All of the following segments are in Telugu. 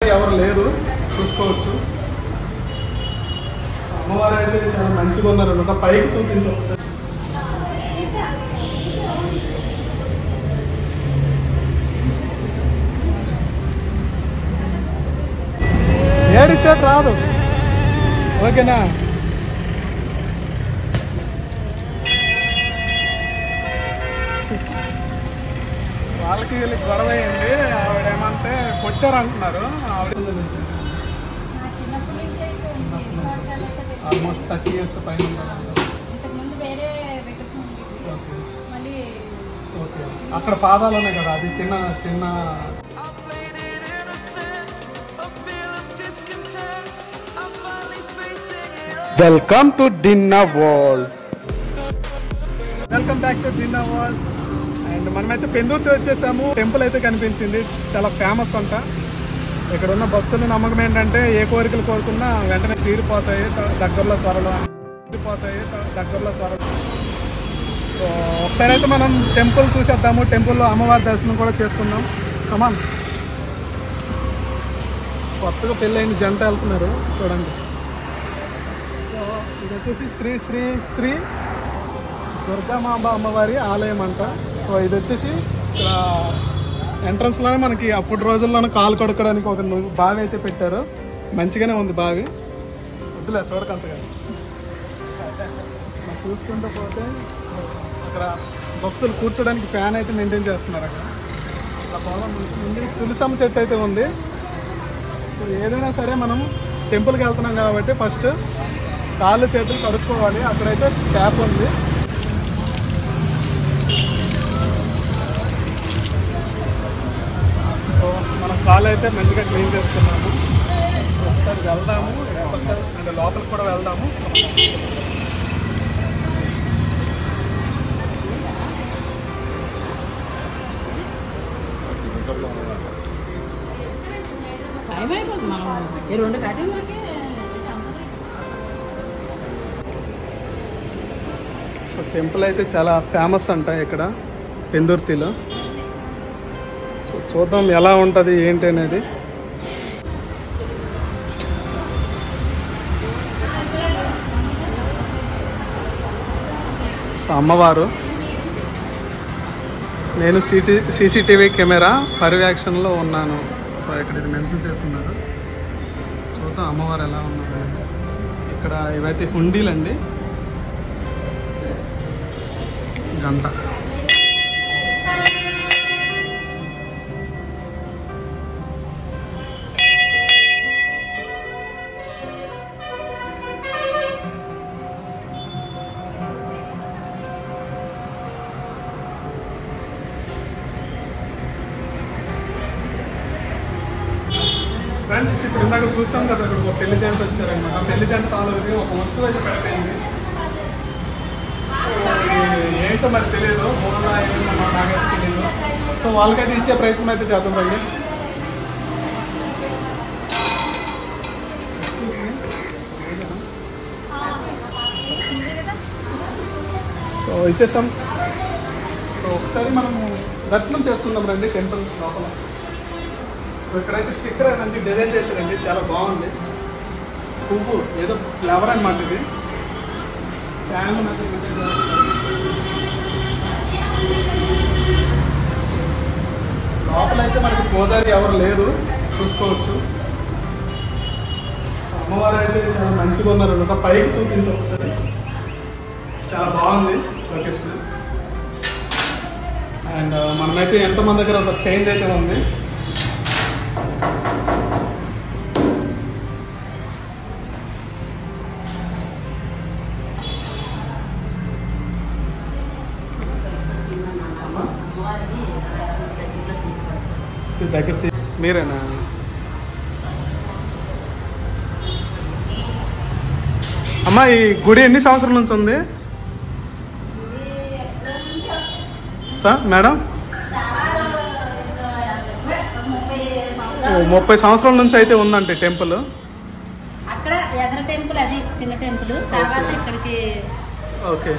ఎవరు లేరు చూసుకోవచ్చు అమ్మవారు అయితే చాలా మంచిగా ఉన్నారు అనమాట పైకి చూపించు ఒకసారి ఏడితే రాదు ఓకేనా వాళ్ళకి వీళ్ళకి గొడవ అయింది ఆవిడ ఏమంటే కొట్టారు అంటున్నారు ఆవిడ నా చిన్నప్పటి నుంచి అయితే ఉంది. ఎన్ని సంవత్సరాలు అయితే తెలియదు. ఆల్మోస్ట్ థర్టీ ఇయర్స్ పైన ఉన్నారు. ఇంతకుముందు వేరే విగ్రహం ఉండేది. ఓకే మళ్ళీ ఓకే అక్కడ పాదాలు ఉన్నాయి కదా అది చిన్న చిన్న I played it innocent, a feel of discontent. I'm finally facing it all. Welcome to dinner world welcome back to dinner world and మనమైతే పెందుర్తి వచ్చేసాము టెంపుల్ అయితే కనిపించింది చాలా ఫేమస్ అంట ఇక్కడ ఉన్న భక్తుల నమ్మకం ఏంటంటే ఏ కోరికలు కోరుకున్నా వెంటనే తీరిపోతాయి త- దగ్గరలో త్వరలో అని. తీరిపోతాయి త- దగ్గరలో త్వరలో సో ఒకసారి అయితే మనం టెంపుల్ చూసేద్దాము టెంపుల్లో అమ్మవారి దర్శనం కూడా చేసుకుందాం కమాన్ కొత్తగా పెళ్ళైన జంట వెళ్తున్నారు చూడండి సో ఇది వచ్చేసి శ్రీ శ్రీ శ్రీ దుర్గామాంబ అమ్మవారి ఆలయం అంట సో ఇది వచ్చేసి ఇక్కడ ఎంట్రన్స్లోనే మనకి అప్పుడు రోజుల్లోనే కాలు కడుక్కోవడానికి ఒక ను- బావి అయితే పెట్టారు మంచిగానే ఉంది బావి వద్దులే చూడకంతగా మనం చూసుకుంటూ పోతే అక్కడ భక్తులు కూర్చోడానికి ఫ్యాన్ అయితే మెయింటైన్ చేస్తున్నారు అక్కడ అక్కడ పొలం ఉంది తులసమ్మ చెట్టు అయితే ఉంది సో ఏదైనా సరే మనం టెంపుల్కి వెళ్తున్నాం కాబట్టి ఫస్ట్ కాళ్ళు చేతులు కడుక్కోవాలి అక్కడైతే ట్యాప్ ఉంది సో మనం కాళ్ళు అయితే మంచిగా క్లీన్ చేసుకున్నాము ఒకసారి వెళ్దాము లోపలికి- అంటే లోపలికి కూడా వెళ్దాము టైం అయిపోతుంది మనం ఈ రెండు కటింగ్లకి సో టెంపుల్ అయితే చాలా ఫేమస్ అంట ఇక్కడ పెందుర్తిలో సో చూద్దాం ఎలా ఉంటుంది ఏంటి అనేది సో అమ్మవారు నేను సిటీ సీసీటీవీ కెమెరా పర్యవేక్షణలో ఉన్నాను సో ఇక్కడ ఇది మెన్షన్ చేస్తున్నారు చూద్దాం అమ్మవారు ఎలా ఉన్నారు ఇక్కడ ఇవైతే హుండీలండి గంట ఫ్రెండ్స్ ఇప్పుడు ఇందాక చూసాం కదా ఇక్కడ ఒక పెళ్లి జంట వచ్చారనమాట పెళ్లి జంట తాలూకి ఒక వస్తువు అయితే పెట్టింది సో ఇది ఏంటో మరి తెలియదు మూలనా ఏంటో మా నాకైతే తెలియదు సో వాళ్ళకైతే ఇచ్చే ప్రయత్నం అయితే చేద్దాం రండి సో ఇచ్చేసాం సో ఒకసారి మనము దర్శనం చేసుకుందాం రండి టెంపుల్ లోపల సో ఇక్కడైతే స్టిక్కర్ మంచి డిజైన్ చేశారండి చాలా బాగుంది పువ్వు ఏదో ఫ్లవర్ అనమాట ఇది ఫ్యాన్ మధ్య మెయింటైన్ చేస్తున్నారు. లోపలైతే మనకి పూజారి ఎవరు లేరు చూసుకోవచ్చు అమ్మవారు అయితే చాలా మంచిగా ఉన్నారు అనమాట పైకి చూపించు ఒకసారి చాలా బాగుంది లొకేషన్ అండ్ మనమైతే ఎంతమంది దగ్గర ఒక చేంజ్ అయితే ఉంది ఇది దగ్గర తీ- మీరేనా అమ్మా ఈ గుడి ఎన్ని సంవత్సరాల నుంచి ఉంది సార్ మేడం ఓ, ముప్పై సంవత్సరాల నుంచి అయితే ఉందండి టెంపుల్ అక్కడ ఎదర టెంపుల్ అది చిన్న టెంపుల్ తర్వాత ఇక్కడికి ఓకే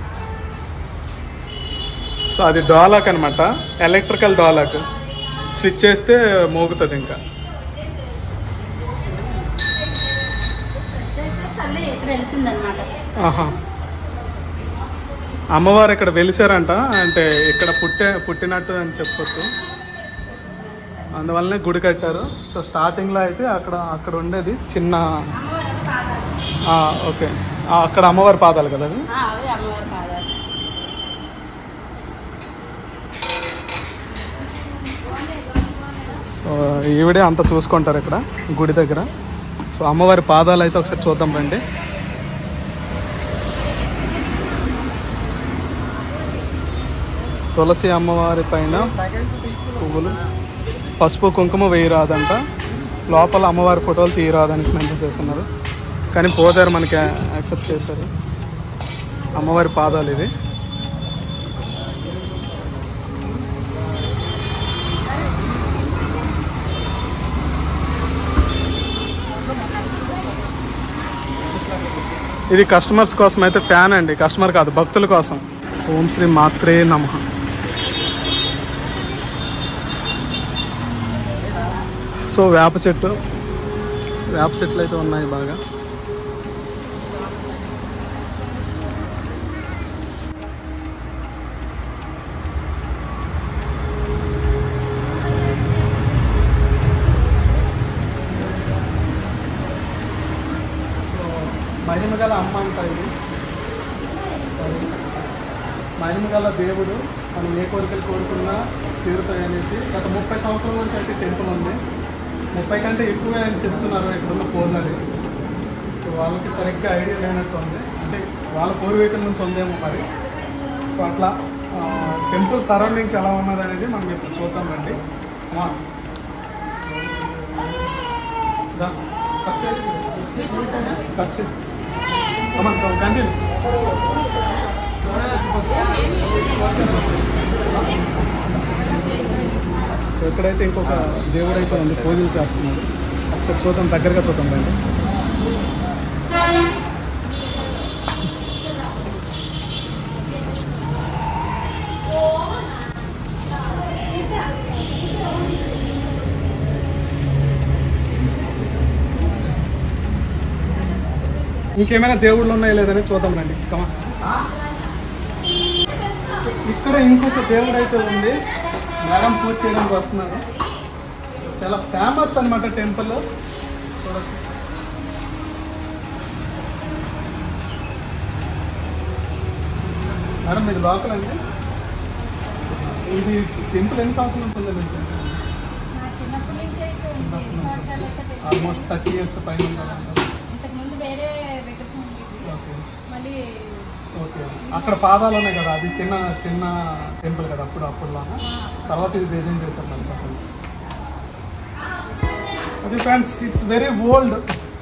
సో అది డోలాక్ అనమాట ఎలక్ట్రికల్ డోలాక్ స్విచ్ చేస్తే మోగుతుంది ఇంకా వెలిసిందనమాట ఆహా అమ్మవారు ఇక్కడ వెలిసారంట అంటే ఇక్కడ పుట్టే పుట్టినట్టు అని చెప్పొచ్చు అందువల్లనే గుడి కట్టారు సో స్టార్టింగ్లో అయితే అక్కడ అక్కడ ఉండేది చిన్న ఆ, ఓకే ఆ, అక్కడ అమ్మవారి పాదాలు కదా అవి ఆ, అవి అమ్మవారి పాదాలు సో ఈవిడే అంతా చూసుకుంటారు ఇక్కడ గుడి దగ్గర సో అమ్మవారి పాదాలు అయితే ఒకసారి చూద్దాం రండి తులసి అమ్మవారి పైన పువ్వులు పసుపు కుంకుమ వేయరాదంట లోపల అమ్మవారి ఫోటోలు తీయరాదని మెన్షన్ చేస్తున్నారు కానీ పోదారు మనకి యాక్సెప్ట్ చేశారు అమ్మవారి పాదాలు ఇవి ఇది కస్టమర్స్ కోసం అయితే ఫ్యాన్ అండి కస్టమర్ కాదు భక్తుల కోసం ఓం శ్రీ మాత్రే నమ సో వేప చెట్టు వేప చెట్లు అయితే ఉన్నాయి బాగా మహిమ గల అమ్మ అంట ఇది సారీ. మహిమ గల దేవుడు మనం ఏ కోరికలు కోరుకున్నా తీరుతాయి అనేసి గత ముప్పై సంవత్సరాల నుంచి అయితే టెంపుల్ ఉంది ముప్పై కంటే ఎక్కువే అని చెప్తున్నారు ఇక్కడున్న పూజారి సో వాళ్ళకి సరిగ్గా ఐడియా లేనట్టు ఉంది అంటే వాళ్ళ పూర్వీకుల నుంచి ఉందేమో మరి సో అట్లా టెంపుల్ సరౌండింగ్స్ ఎలా ఉన్నది అనేది మనం ఇప్పుడు చూద్దాం రండి అమ్మా. దా, కట్ చేయి. కట్ చేయి. అమ్మా, కంటిన్యూ సో ఇక్కడైతే ఇంకొక దేవుడు అయితే ఉంది పూజలు చేస్తున్నారు ఒకసారి చూద్దాం దగ్గరగా చూద్దాం రండి ఇంకేమైనా దేవుళ్ళు ఉన్నాయో లేదని చూద్దాం రండి కమా ఇక్కడ ఇంకొక దేవుడు అయితే ఉంది మేడం పూజ చేయడానికి వస్తున్నారు చాలా ఫేమస్ అన్నమాట టెంపుల్ చూడొచ్చు మేడం ఇది లోకల్ అండి ఇది టెంపుల్ ఎన్ని సంవత్సరాలు ఉంటుంది మీకు నా చిన్నప్పటి నుంచి అయితే ఉంది ఎన్ని సంవత్సరాలు అయితే తెలియదు. ఆల్మోస్ట్ థర్టీ ఇయర్స్ పైన ఉండాలంటారు ఇంతకుముందు వేరే విగ్రహం ఉండేది ఓకే మళ్ళీ ఓకే అక్కడ పాదాలు ఉన్నాయి కదా అది చిన్న చిన్న టెంపుల్ కదా అప్పుడు అప్పుడులాగా తర్వాత ఇది డిజైన్ చేశారు మరి పక్కన. అది ఫ్రెండ్స్ ఇట్స్ వెరీ ఓల్డ్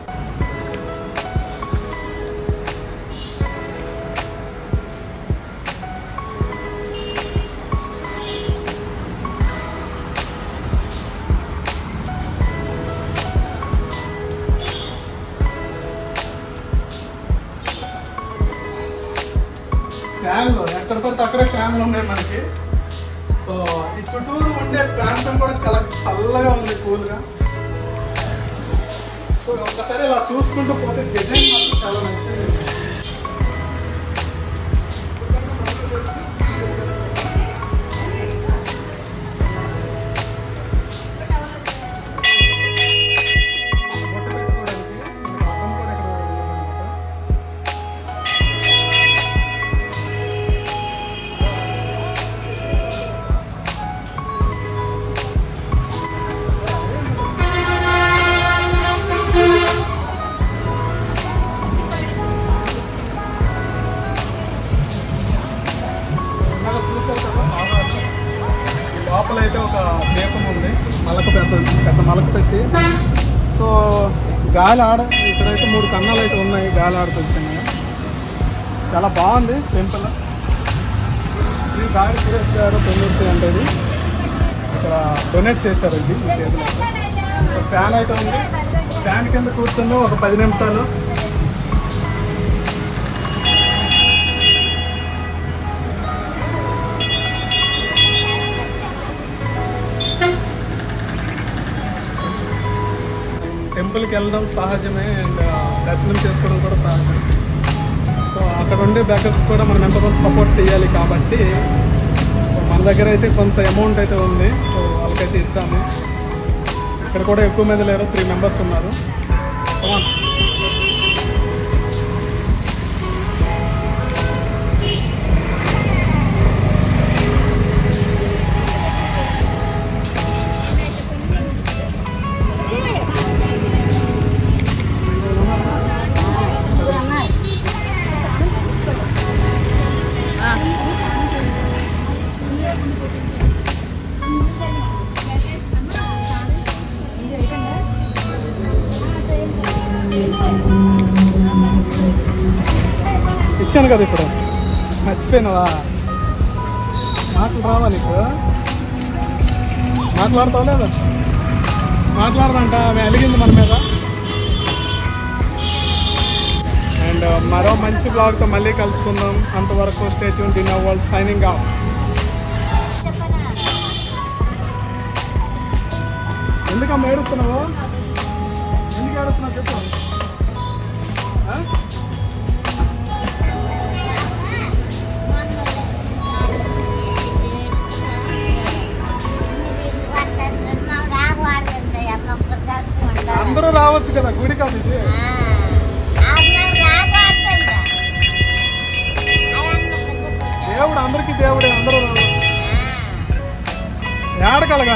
ఫ్యాన్లు ఎక్కడ పడితే అక్కడే ఫ్యాన్లు ఉన్నాయి మనకి సో ఈ చుట్టూరు ఉండే ప్రాంతం కూడా చాలా చల్లగా ఉంది కూల్గా సో ఒక్కసారి ఇలా చూసుకుంటూ పోతే డిజైన్ మాత్రం చాలా నచ్చింది బొట్టు పెట్టుకోవడానికి మనకి అద్దం కూడా ఇక్కడ ఉందన్నమాట. ఇందాక చూశారు కదా, ఆవాలు. ఈ లోపల అయితే ఒక దీపం ఉంది మలక పెద్ద పెద్ద మలక పెట్టి సో గాలి ఆడ ఇక్కడైతే మూడు కన్నాలు అయితే ఉన్నాయి గాలి ఆడుతుంది చాలా బాగుంది టెంపుల్ శ్రీ గాలి సురేష్ గారు పెళ్ళి అంటే ఇది ఇక్కడ డొనేట్ చేశారు ఇది ఈ టేబుల్ అయితే ఫ్యాన్ అయితే ఉంది ఫ్యాన్ కింద కూర్చున్నాం ఒక పది నిమిషాలు టెంపుల్కి వెళ్ళడం సహజమే అండ్ దర్శనం చేసుకోవడం కూడా సహజం సో అక్కడ ఉండే బ్యాకప్స్ కూడా మనం ఎంతమంది సపోర్ట్ చేయాలి కాబట్టి సో మన దగ్గర అయితే కొంత అమౌంట్ అయితే ఉంది సో వాళ్ళకైతే ఇద్దాము ఇక్కడ కూడా ఎక్కువ మంది లేరు త్రీ మెంబర్స్ ఉన్నారు Come on. ఇచ్చాను కదా ఇప్పుడు మర్చిపోయినావా మాటలు రావా నీకు మాట్లాడతావు లేదా మాట్లాడదంట ఆమె అలిగింది మన మీద అండ్ మరో మంచి బ్లాగ్తో మళ్ళీ కలుసుకుందాం అంతవరకు stay tuned din world signing off ఎందుకు అమ్మ ఏడుస్తున్నావు ఎందుకు ఏడుస్తున్నావు చెప్పు ఆ? అందరూ రావచ్చు కదా గుడి కాదు ఇది దేవుడు అందరికీ దేవుడే అందరూ రావచ్చు ఏడకలగా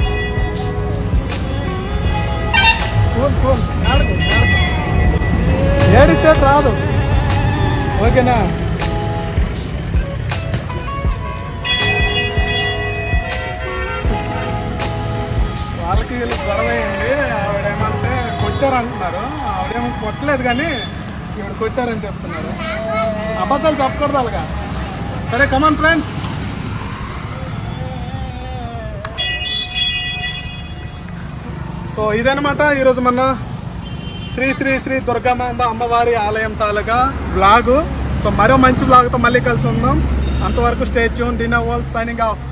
ఫోన్ ఫోన్ ఏడకు ఏడకు. ఏడిస్తే రాదు ఓకేనా వాళ్ళకి వీళ్ళు గొడవ అయింది ఆవిడేమంటే కొట్టారంటున్నారు ఆవిడేమో కొట్టలేదు కానీ ఈవిడ కొట్టారని చెప్తున్నారు అబద్ధాలు చెప్పకూడదు అలాగా సరే కమన్ ఫ్రెండ్స్ సో ఇదనమాట ఈరోజు మన శ్రీ శ్రీ శ్రీ దుర్గామాంబ అమ్మవారి ఆలయం తాలూకా బ్లాగు సో మరో మంచి బ్లాగ్తో మళ్ళీ కలిసి ఉందాం అంతవరకు stay tuned dinner world signing of